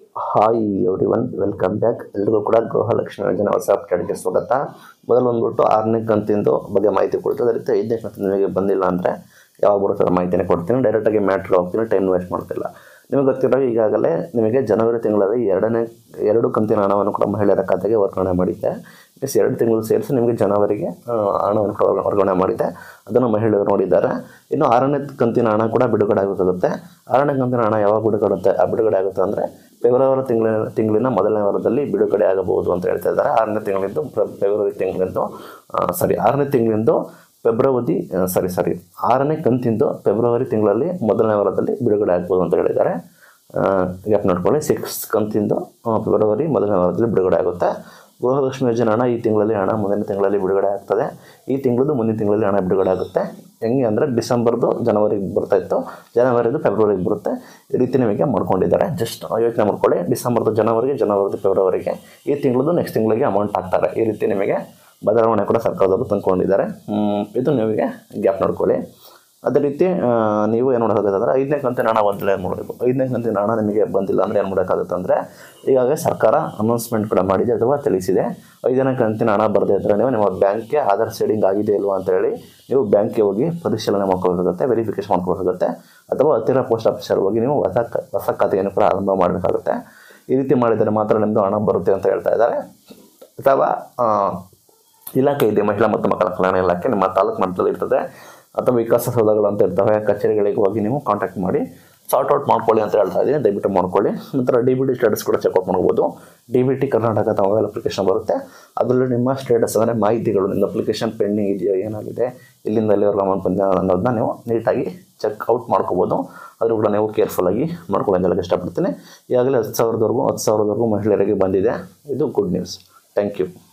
hi everyone welcome back ಎಲ್ರಿಗೂ ಕೂಡ ಗೃಹಲಕ್ಷ್ಮಿ ಯೋಜನೆ ಹೊಸ ಅಪ್ಡೇಟ್ಗೆ ಸ್ವಾಗತ ಮೊದಲು ಬಂದ್ಬಿಟ್ಟು ಆರನೇ ಕಂತಿಂದು ಬಗ್ಗೆ ಮಾಹಿತಿ ಕೊಡ್ತೀನಿ ಅದೇ ರೀತಿ ಐದನೇ ಕಂತು ನಿಮಗೆ ಬಂದಿಲ್ಲ ಅಂದರೆ ಯಾವಾಗ ಬರುತ್ತೆ ಅದರ ಮಾಹಿತಿನೇ ಕೊಡ್ತೀನಿ ಡೈರೆಕ್ಟಾಗಿ ಮ್ಯಾಟ್ರಿಗೆ ಹೋಗ್ತೀನಿ ಟೈಮ್ ವೇಸ್ಟ್ ಮಾಡ್ತಿಲ್ಲ ನಿಮಗೆ ಗೊತ್ತಿರೋ ಈಗಾಗಲೇ ನಿಮಗೆ ಜನವರಿ ತಿಂಗಳಲ್ಲಿ ಎರಡನೇ ಎರಡು ಕಂತಿನ ಹಣವನ್ನು ಕೂಡ ಮಹಿಳೆಯರ ಖಾತೆಗೆ ವರ್ಗಾವಣೆ ಮಾಡಿದ್ದೆ ಎಸ್ ಎರಡು ತಿಂಗಳು ಸೇರಿಸಿ ನಿಮಗೆ ಜನವರಿಗೆ ಆ, ಹಣವನ್ನು ಕೂಡ ವರ್ಗ- ವರ್ಗಾವಣೆ ಮಾಡಿದ್ದೆ ಅದನ್ನು ಮಹಿಳೆಯರು ನೋಡಿದ್ದಾರೆ ಇನ್ನು ಆರನೇ ಕಂತಿನ ಹಣ ಕೂಡ ಬಿಡುಗಡೆ ಆಗುತ್ತದೆ ಆರನೇ ಕಂತಿನ ಹಣ ಯಾವಾಗ ಬಿಡುಗಡೆ ಆ ಬಿಡುಗಡೆ ಆಗುತ್ತೆ ಅಂದರೆ ಫೆಬ್ರವರಿ ತಿಂಗಳಿನ ತಿಂಗಳಿನ ಮೊದಲನೇ ವಾರದಲ್ಲಿ ಬಿಡುಗಡೆ ಆಗಬಹುದು ಅಂತ ಹೇಳ್ತಾ ಇದ್ದಾರೆ ಆರನೇ ತಿಂಗಳಿಂದ ಫೆ- ಫೆಬ್ರವರಿ ತಿಂಗಳಿಂದ ಸಾರಿ ಆರನೇ ತಿಂಗಳಿಂದ ಫೆಬ್ರವರಿ ಸಾರಿ ಸಾರಿ ಆರನೇ ಕಂತಿಂದು ಫೆಬ್ರವರಿ ತಿಂಗಳಲ್ಲಿ ಮೊದಲನೇ ವಾರದಲ್ಲಿ ಬಿಡುಗಡೆ ಆಗ್ಬೋದು ಅಂತ ಹೇಳಿದ್ದಾರೆ ಗ್ಯಾಪ್ ನೋಡ್ಕೊಳ್ಳಿ ಸಿಕ್ಸ್ ಕಂತಿಂದು ಆ, ಫೆಬ್ರವರಿ ಮೊದಲನೇ ವಾರದಲ್ಲಿ ಬಿಡುಗಡೆ ಆಗುತ್ತೆ ಗೃಹಲಕ್ಷ್ಮಿ ಯೋಜನೆ ಹಣ ಈ ತಿಂಗಳಲ್ಲಿ ಹಣ ಮುಂದಿನ ತಿಂಗಳಲ್ಲಿ ಬಿಡುಗಡೆ ಆಗ್ತದೆ ಈ ತಿಂಗಳದ್ದು ಮುಂದಿನ ತಿಂಗಳಲ್ಲಿ ಹಣ ಬಿಡುಗಡೆ ಆಗುತ್ತೆ ಹೆಂಗೆ ಅಂದರೆ ಡಿಸೆಂಬರ್ದು ಜನವರಿಗೆ ಬರ್ತಾ ಇತ್ತು ಜನವರಿದು ಫೆಬ್ರವರಿಗೆ ಬರುತ್ತೆ ಈ ರೀತಿ ನಿಮಗೆ ಮಾಡ್ಕೊಂಡಿದ್ದಾರೆ ಜಸ್ಟ್ ಯೋಚನೆ ಮಾಡ್ಕೊಳ್ಳಿ ಡಿಸೆಂಬರ್ದು ಜನವರಿಗೆ ಜನವರಿದು ಫೆಬ್ರವರಿಗೆ ಈ ತಿಂಗಳದ್ದು ನೆಕ್ಸ್ಟ್ ತಿಂಗಳಿಗೆ ಅಮೌಂಟ್ ಹಾಕ್ತಾರೆ ಈ ರೀತಿ ನಿಮಗೆ ಬದಲಾವಣೆ ಕೂಡ ಸರ್ಕಾರದವರು ತಂದ್ಕೊಂಡಿದ್ದಾರೆ ಹ್ಮ್, ಇದು ನಿಮಗೆ ಗ್ಯಾಪ್ ನೋಡ್ಕೊಳ್ಳಿ ಅದೇ ರೀತಿ ಆ, ನೀವು ಏನು ಮಾಡೋಕ್ಕಾಗುತ್ತೆ ಐದನೇ ಕಂತಿನ ಹಣ ಬಂದಿಲ್ಲ ಏನು ಮಾಡಬೇಕು ಐದನೇ ಕಂತಿನ ಹಣ ನಿಮಗೆ ಬಂದಿಲ್ಲ ಅಂದರೆ ಏನು ಮಾಡೋಕ್ಕಾಗುತ್ತೆ ಅಂದರೆ ಈಗಾಗಲೇ ಸರ್ಕಾರ ಅನೌನ್ಸ್ಮೆಂಟ್ ಕೂಡ ಮಾಡಿದೆ ಅಥವಾ ತಿಳಿಸಿದೆ ಐದನೇ ಕಂತಿನ ಹಣ ಬರದೇ ಇದ್ದರೆ ನೀವು ನಿಮ್ಮ ಬ್ಯಾಂಕ್ಗೆ ಆಧಾರ್ ಸೀಡಿಂಗ್ ಆಗಿದೆ ಇಲ್ವಾ ಅಂತ ಹೇಳಿ ನೀವು ಬ್ಯಾಂಕ್ಗೆ ಹೋಗಿ ಪರಿಶೀಲನೆ ಮಾಡ್ಕೋಬೇಕಾಗುತ್ತೆ ವೆರಿಫಿಕೇಶನ್ ಮಾಡ್ಕೋಬೇಕಾಗುತ್ತೆ ಅಥವಾ ಹತ್ತಿರ ಪೋಸ್ಟ್ ಆಫೀಸಲ್ಲಿ ಹೋಗಿ ನೀವು ಹೊಸ ಕ- ಹೊಸ ಖಾತೆಯನ್ನು ಕೂಡ ಆರಂಭ ಮಾಡಬೇಕಾಗುತ್ತೆ ಈ ರೀತಿ ಮಾಡಿದರೆ ಮಾತ್ರ ನಿಮ್ಮದು ಹಣ ಬರುತ್ತೆ ಅಂತ ಹೇಳ್ತಾ ಇದ್ದಾರೆ ಅಥವಾ ಆ, ಇಲಾಖೆ ಇದೆ ಮಹಿಳಾ ಮತ್ತು ಮಕ್ಕಳ ಕಲ್ಯಾಣ ಇಲಾಖೆ ನಿಮ್ಮ ತಾಲೂಕು ಮಟ್ಟದಲ್ಲಿ ಇರ್ತದೆ ಅಥವಾ ವಿಕಾಸಸೌಧಗಳು ಅಂತ ಇರ್ತವೆ ಕಚೇರಿಗಳಿಗೆ ಹೋಗಿ ನೀವು ಕಾಂಟ್ಯಾಕ್ಟ್ ಮಾಡಿ ಸಾರ್ಟ್ ಔಟ್ ಮಾಡ್ಕೊಳ್ಳಿ ಅಂತ ಹೇಳ್ತಾ ಇದ್ದೀನಿ ದಯವಿಟ್ಟು ಮಾಡ್ಕೊಳ್ಳಿ ನಂತರ ಡಿ ಬಿ ಟಿ ಸ್ಟೇಟಸ್ ಕೂಡ ಚೆಕ್ಔಟ್ ಮಾಡ್ಬೋದು ಡಿ ಬಿ ಟಿ ಕರ್ನಾಟಕ ಅಂತ ಮೊಬೈಲ್ ಅಪ್ಲಿಕೇಶನ್ ಬರುತ್ತೆ ಅದರಲ್ಲಿ ನಿಮ್ಮ ಸ್ಟೇಟಸ್ ಅಂದರೆ ಮಾಹಿತಿಗಳು ನಿಮ್ಮ ಅಪ್ಲಿಕೇಶನ್ ಪೆಂಡಿಂಗ್ ಇದೆಯಾ ಏನಾಗಿದೆ ಇಲ್ಲಿಂದ ಎಲ್ಲಿವರೆಗೂ ಅಮೌಂಟ್ ಬಂದಿದೆ ಅನ್ನೋದನ್ನ ನೀವು ನೀಟಾಗಿ ಚೆಕ್ಔಟ್ ಮಾಡ್ಕೋಬೋದು ಆದರೂ ಕೂಡ ನೀವು ಕೇರ್ಫುಲ್ಲಾಗಿ ಮಾಡ್ಕೊಳ್ಳಿ ಅಂತ ಹೇಳಕ್ಕೆ ಇಷ್ಟಪಡ್ತೀನಿ ಈಗಾಗಲೇ ಹತ್ತು ಸಾವಿರದವರೆಗೂ ಹತ್ತು ಸಾವಿರದವರೆಗೂ ಮಹಿಳೆಯರಿಗೆ ಬಂದಿದೆ ಇದು ಗುಡ್ ನ್ಯೂಸ್ ಥ್ಯಾಂಕ್ ಯು